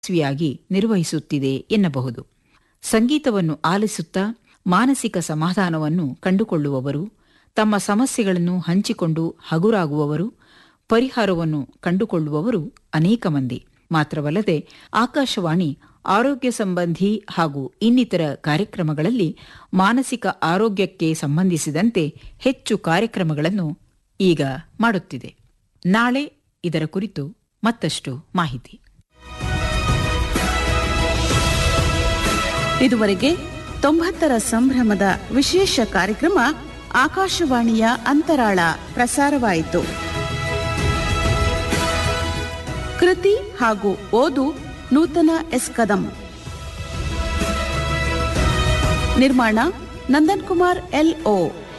ಯಶಸ್ವಿಯಾಗಿ ನಿರ್ವಹಿಸುತ್ತಿದೆ ಎನ್ನಬಹುದು ಸಂಗೀತವನ್ನು ಆಲಿಸುತ್ತಾ ಮಾನಸಿಕ ಸಮಾಧಾನವನ್ನು ಕಂಡುಕೊಳ್ಳುವವರು ತಮ್ಮ ಸಮಸ್ಯೆಗಳನ್ನು ಹಂಚಿಕೊಂಡು ಹಗುರಾಗುವವರು ಪರಿಹಾರವನ್ನು ಕಂಡುಕೊಳ್ಳುವವರು ಅನೇಕ ಮಂದಿ ಮಾತ್ರವಲ್ಲದೆ ಆಕಾಶವಾಣಿ ಆರೋಗ್ಯ ಸಂಬಂಧಿ ಹಾಗೂ ಇನ್ನಿತರ ಕಾರ್ಯಕ್ರಮಗಳಲ್ಲಿ ಮಾನಸಿಕ ಆರೋಗ್ಯಕ್ಕೆ ಸಂಬಂಧಿಸಿದಂತೆ ಹೆಚ್ಚು ಕಾರ್ಯಕ್ರಮಗಳನ್ನು ಈಗ ಮಾಡುತ್ತಿದೆ ನಾಳೆ ಇದರ ಕುರಿತು ಮತ್ತಷ್ಟು ಮಾಹಿತಿ ಇದುವರೆಗೆ ತೊಂಬತ್ತರ ಸಂಭ್ರಮದ ವಿಶೇಷ ಕಾರ್ಯಕ್ರಮ ಆಕಾಶವಾಣಿಯ ಅಂತರಾಳ ಪ್ರಸಾರವಾಯಿತು ಕೃತಿ ಹಾಗೂ ಓದು ನೂತನ ಎಸ್ ಕದಂ ನಿರ್ಮಾಣ ನಂದನ್ ಕುಮಾರ್ ಎಲ್ ಓ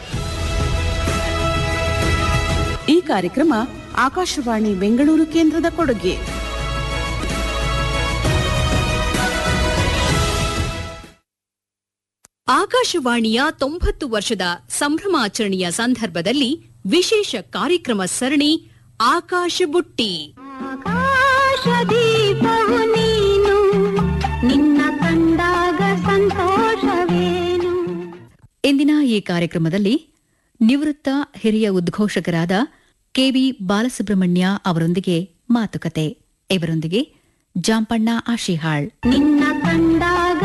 ಈ ಕಾರ್ಯಕ್ರಮ ಆಕಾಶವಾಣಿ ಬೆಂಗಳೂರು ಕೇಂದ್ರದ ಕೊಡುಗೆ ಆಕಾಶವಾಣಿಯ ತೊಂಬತ್ತು ವರ್ಷದ ಸಂಭ್ರಮಾಚರಣೆಯ ಸಂದರ್ಭದಲ್ಲಿ ವಿಶೇಷ ಕಾರ್ಯಕ್ರಮ ಸರಣಿ ಆಕಾಶ ಬುಟ್ಟಿ ಆಕಾಶದೀಪವು ನೀನು ನಿನ್ನ ಕಂಡಾಗ ಸಂತೋಷವೇನು ಇಂದಿನ ಈ ಕಾರ್ಯಕ್ರಮದಲ್ಲಿ ನಿವೃತ್ತ ಹಿರಿಯ ಉದ್ಘೋಷಕರಾದ ಕೆವಿ ಬಾಲಸುಬ್ರಹ್ಮಣ್ಯ ಅವರೊಂದಿಗೆ ಮಾತುಕತೆ ಇವರೊಂದಿಗೆ ಜಾಂಪಣ್ಣ ಆಶಿಹಾಳ್ ನಿನ್ನ ಕಂಡಾಗ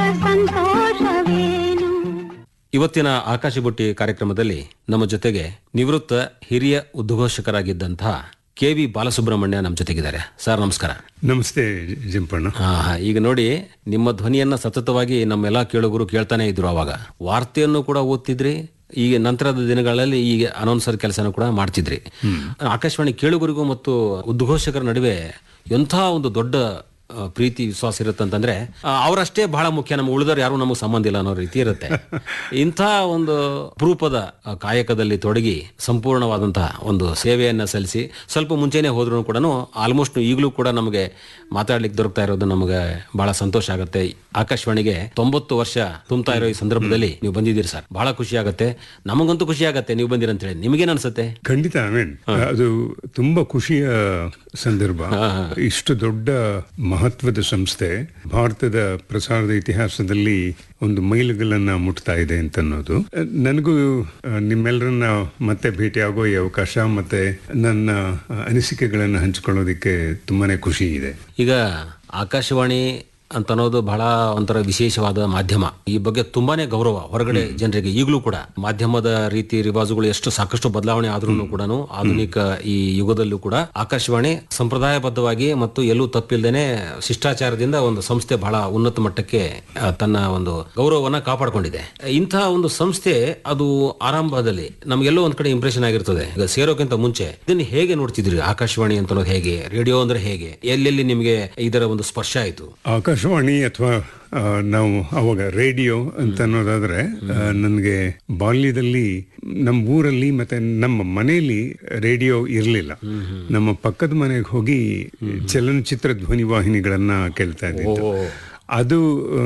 ಸಂತೋಷವೇನು ಇವತ್ತಿನ ಆಕಾಶ ಬುಟ್ಟಿ ಕಾರ್ಯಕ್ರಮದಲ್ಲಿ ನಮ್ಮ ಜೊತೆಗೆ ನಿವೃತ್ತ ಹಿರಿಯ ಉದ್ಘೋಷಕರಾಗಿದ್ದಂತಹ ಕೆ ವಿ ಬಾಲಸುಬ್ರಹ್ಮಣ್ಯ ನಮ್ಮ ಜೊತೆಗಿದ್ದಾರೆ ಸರ್ ನಮಸ್ಕಾರ ನಮಸ್ತೆ ಜಂಪಣ್ಣ ಹಾ ಹಾ ಈಗ ನೋಡಿ ನಿಮ್ಮ ಧ್ವನಿಯನ್ನ ಸತತವಾಗಿ ನಮ್ಮೆಲ್ಲ ಕೇಳುಗರು ಕೇಳ್ತಾನೆ ಇದ್ರು ಅವಾಗ ವಾರ್ತೆಯನ್ನು ಕೂಡ ಓದ್ತಿದ್ರಿ ಈಗ ನಂತರದ ದಿನಗಳಲ್ಲಿ ಈಗ ಅನೌನ್ಸರ್ ಕೆಲಸನೂ ಕೂಡ ಮಾಡ್ತಿದ್ರಿ ಆಕಾಶವಾಣಿ ಕೇಳುಗರಿಗೂ ಮತ್ತು ಉದ್ಘೋಷಕರ ನಡುವೆ ಎಂಥ ಒಂದು ದೊಡ್ಡ ಆ, ಪ್ರೀತಿ ವಿಶ್ವಾಸ ಇರುತ್ತೆ ಅಂತಂದ್ರೆ ಆ, ಅವರಷ್ಟೇ ಬಹಳ ಮುಖ್ಯ ನಮ್ಮ ಉಳಿದವ್ರು ಯಾರು ನಮಗೆ ಸಂಬಂಧ ಇಲ್ಲ ಅನ್ನೋ ರೀತಿ ಇರುತ್ತೆ ಇಂಥ ಒಂದು ಅಪರೂಪದ ಆ, ಕಾಯಕದಲ್ಲಿ ತೊಡಗಿ ಸಂಪೂರ್ಣವಾದಂತಹ ಒಂದು ಸೇವೆಯನ್ನ ಸಲ್ಲಿಸಿ ಸ್ವಲ್ಪ ಮುಂಚೆನೆ ಹೋದ್ರು ಕೂಡ ಆಲ್ಮೋಸ್ಟ್ ಈಗಲೂ ಕೂಡ ನಮಗೆ ಮಾತಾಡ್ಲಿಕ್ಕೆ ದೊರಕ್ತಾ ಇರೋದು ನಮಗೆ ಬಹಳ ಸಂತೋಷ ಆಗುತ್ತೆ ಆಕಾಶವಾಣಿಗೆ ತೊಂಬತ್ತು ವರ್ಷ ತುಂಬ್ತಾ ಇರೋ ಈ ಸಂದರ್ಭದಲ್ಲಿ ನೀವು ಬಂದಿದ್ದೀರಿ ಸರ್ ಬಹಳ ಖುಷಿ ಆಗುತ್ತೆ ನಮಗಂತೂ ಖುಷಿ ಆಗುತ್ತೆ ನೀವು ಬಂದಿರ ಅಂತ ಹೇಳಿ ನಿಮಗೇನ್ ಅನ್ಸುತ್ತೆ ಖಂಡಿತ ಆಮೇನ್ ಅದು ತುಂಬಾ ಖುಷಿಯ ಸಂದರ್ಭ ಇಷ್ಟು ದೊಡ್ಡ ಮಹತ್ವದ ಸಂಸ್ಥೆ ಭಾರತದ ಪ್ರಸಾರದ ಇತಿಹಾಸದಲ್ಲಿ ಒಂದು ಮೈಲುಗಲ್ಲನ್ನ ಮುಟ್ತಾ ಇದೆ ಅಂತ ಅನ್ನೋದು ನನಗೂ ಆ, ನಿಮ್ಮೆಲ್ಲರನ್ನ ಮತ್ತೆ ಭೇಟಿಯಾಗೋ ಈ ಅವಕಾಶ ಮತ್ತೆ ನನ್ನ ಆ, ಅನಿಸಿಕೆಗಳನ್ನ ಹಂಚಿಕೊಳ್ಳೋದಕ್ಕೆ ತುಂಬಾನೇ ಖುಷಿ ಇದೆ ಈಗ ಆಕಾಶವಾಣಿ ಅಂತ ಅನ್ನೋದು ಬಹಳ ಒಂಥರ ವಿಶೇಷವಾದ ಮಾಧ್ಯಮ ಈ ಬಗ್ಗೆ ತುಂಬಾನೇ ಗೌರವ ಹೊರಗಡೆ ಜನರಿಗೆ ಈಗಲೂ ಕೂಡ ಮಾಧ್ಯಮದ ರೀತಿ ರಿವಾಜುಗಳು ಎಷ್ಟು ಸಾಕಷ್ಟು ಬದಲಾವಣೆ ಆದ್ರೂ ಕೂಡ ಆಧುನಿಕ ಈ ಯುಗದಲ್ಲೂ ಕೂಡ ಆಕಾಶವಾಣಿ ಸಂಪ್ರದಾಯಬದ್ಧವಾಗಿ ಮತ್ತು ಎಲ್ಲೂ ತಪ್ಪಿಲ್ದೇನೆ ಶಿಷ್ಟಾಚಾರದಿಂದ ಒಂದು ಸಂಸ್ಥೆ ಬಹಳ ಉನ್ನತ ಮಟ್ಟಕ್ಕೆ ಆ, ತನ್ನ ಒಂದು ಗೌರವವನ್ನ ಕಾಪಾಡಿಕೊಂಡಿದೆ ಇಂತಹ ಒಂದು ಸಂಸ್ಥೆ ಅದು ಆರಂಭದಲ್ಲಿ ನಮ್ಗೆಲ್ಲೋ ಒಂದ್ ಕಡೆ ಇಂಪ್ರೆಷನ್ ಆಗಿರ್ತದೆ ಈಗ ಸೇರೋಕ್ಕಿಂತ ಮುಂಚೆ ಇದನ್ನ ಹೇಗೆ ನೋಡ್ತಿದ್ರಿ ಆಕಾಶವಾಣಿ ಅಂತ ಅನ್ನೋದು ಹೇಗೆ ರೇಡಿಯೋ ಅಂದ್ರೆ ಹೇಗೆ ಎಲ್ಲೆಲ್ಲಿ ನಿಮಗೆ ಇದರ ಒಂದು ಸ್ಪರ್ಶ ಆಯ್ತು ಆಕಾಶವಾಣಿ ಅಥವಾ ಆ, ನಾವು ಅವಾಗ ರೇಡಿಯೋ ಅಂತ ಅನ್ನೋದಾದ್ರೆ ನನಗೆ ಬಾಲ್ಯದಲ್ಲಿ ನಮ್ಮ ಊರಲ್ಲಿ ಮತ್ತೆ ನಮ್ಮ ಮನೆಯಲ್ಲಿ ರೇಡಿಯೋ ಇರಲಿಲ್ಲ ನಮ್ಮ ಪಕ್ಕದ ಮನೆಗೆ ಹೋಗಿ ಚಲನಚಿತ್ರ ಧ್ವನಿವಾಹಿನಿಗಳನ್ನ ಕೇಳ್ತಾ ಇದ್ದಿದ್ದು ಅದು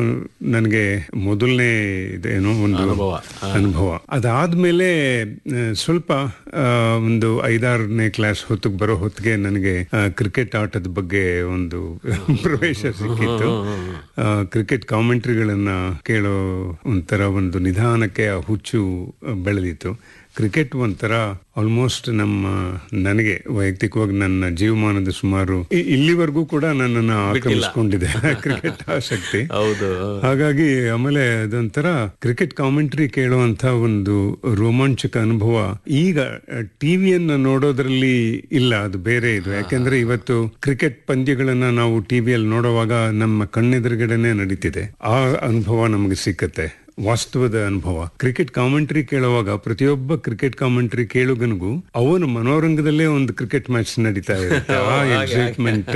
ನನಗೆ ಮೊದಲನೇ ಇದೇನೋ ಒಂದು ಅನುಭವ ಅದಾದ್ಮೇಲೆ ಆ, ಸ್ವಲ್ಪ ಆ, ಒಂದು ಐದಾರನೇ ಕ್ಲಾಸ್ ಹೊತ್ತಿಗೆ ಬರೋ ಹೊತ್ತಿಗೆ ನನಗೆ ಆ, ಕ್ರಿಕೆಟ್ ಆಟದ ಬಗ್ಗೆ ಒಂದು ಪ್ರವೇಶ ಸಿಕ್ಕಿತ್ತು ಆ, ಕ್ರಿಕೆಟ್ ಕಾಮೆಂಟ್ರಿಗಳನ್ನ ಕೇಳೋ ಒಂಥರ ಒಂದು ನಿಧಾನಕ್ಕೆ ಆ ಹುಚ್ಚು ಆ, ಬೆಳೆದಿತ್ತು ಕ್ರಿಕೆಟ್ ಒಂಥರ ಆಲ್ಮೋಸ್ಟ್ ನಮ್ಮ ನನಗೆ ವೈಯಕ್ತಿಕವಾಗಿ ನನ್ನ ಜೀವಮಾನದ ಸುಮಾರು ಇ- ಇಲ್ಲಿವರೆಗೂ ಕೂಡ ನನ್ನನ್ನು ಆಕ್ರಮಿಸ್ಕೊಂಡಿದೆ ಕ್ರಿಕೆಟ್ ಆಸಕ್ತಿ ಹೌದು ಹಾಗಾಗಿ ಆಮೇಲೆ ಅದೊಂಥರ ಕ್ರಿಕೆಟ್ ಕಾಮೆಂಟ್ರಿ ಕೇಳುವಂತ ಒಂದು ರೋಮಾಂಚಕ ಅನುಭವ ಈಗ ಟಿವಿಯನ್ನ ನೋಡೋದ್ರಲ್ಲಿ ಇಲ್ಲ ಅದು ಬೇರೆ ಇದು ಯಾಕೆಂದ್ರೆ ಇವತ್ತು ಕ್ರಿಕೆಟ್ ಪಂದ್ಯಗಳನ್ನ ನಾವು ಟಿವಿಯಲ್ಲಿ ನೋಡುವಾಗ ನಮ್ಮ ಕಣ್ಣೆದುರುಗಡೆನೆ ನಡೀತಿದೆ ಆ ಅನುಭವ ನಮಗೆ ಸಿಕ್ಕತ್ತೆ ವಾಸ್ತವದ ಅನುಭವ ಕ್ರಿಕೆಟ್ ಕಾಮೆಂಟ್ರಿ ಕೇಳುವಾಗ ಪ್ರತಿಯೊಬ್ಬ ಕ್ರಿಕೆಟ್ ಕಾಮೆಂಟ್ರಿ ಕೇಳುಗನಿಗೂ ಅವನ ಮನೋರಂಗದಲ್ಲೇ ಒಂದು ಕ್ರಿಕೆಟ್ ಮ್ಯಾಚ್ ನಡೀತಾ ಇರುತ್ತೆ ಆ ಎಕ್ಸೈಟ್ಮೆಂಟ್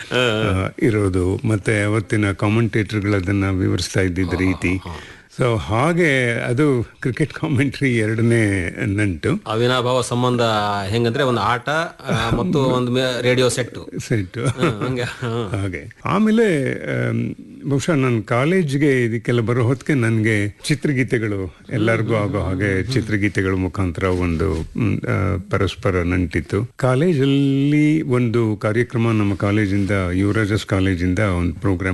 ಇರೋದು ಮತ್ತೆ ಅವತ್ತಿನ ಕಾಮೆಂಟೇಟರ್ಗಳು ಅದನ್ನ ವಿವರಿಸ್ತಾ ಇದ್ದಿದ್ದ ರೀತಿ ಸೊ ಹಾಗೆ ಅದು ಕ್ರಿಕೆಟ್ ಕಾಮೆಂಟ್ರಿ ಎರಡನೇ ನಂಟು ಅವಿನಾಭಾವ ಸಂಬಂಧ ಹೆಂಗಂದ್ರೆ ಒಂದು ಆಟ ಆ, ಮತ್ತು ಒಂದು ರೇಡಿಯೋ ಸೆಟ್ ಸೆಟ್ ಹಂಗೆ ಹ್ಮ್. ಹಾಗೆ ಆಮೇಲೆ ಆಮ್, ಬಹುಶಃ ನನ್ನ ಕಾಲೇಜ್ಗೆ ಇದಕ್ಕೆಲ್ಲ ಬರೋ ಹೊತ್ತಿಗೆ ನನಗೆ ಚಿತ್ರಗೀತೆಗಳು ಎಲ್ಲರಿಗೂ ಆಗೋ ಹಾಗೆ ಚಿತ್ರಗೀತೆಗಳ ಮುಖಾಂತರ ಒಂದು ಮ್, ಆ, ಪರಸ್ಪರ ನಂಟಿತ್ತು ಕಾಲೇಜಲ್ಲಿ ಒಂದು ಕಾರ್ಯಕ್ರಮ ನಮ್ಮ ಕಾಲೇಜಿಂದ ಯುವರಾಜಸ್ ಕಾಲೇಜಿಂದ ಒಂದು ಪ್ರೋಗ್ರಾಮ್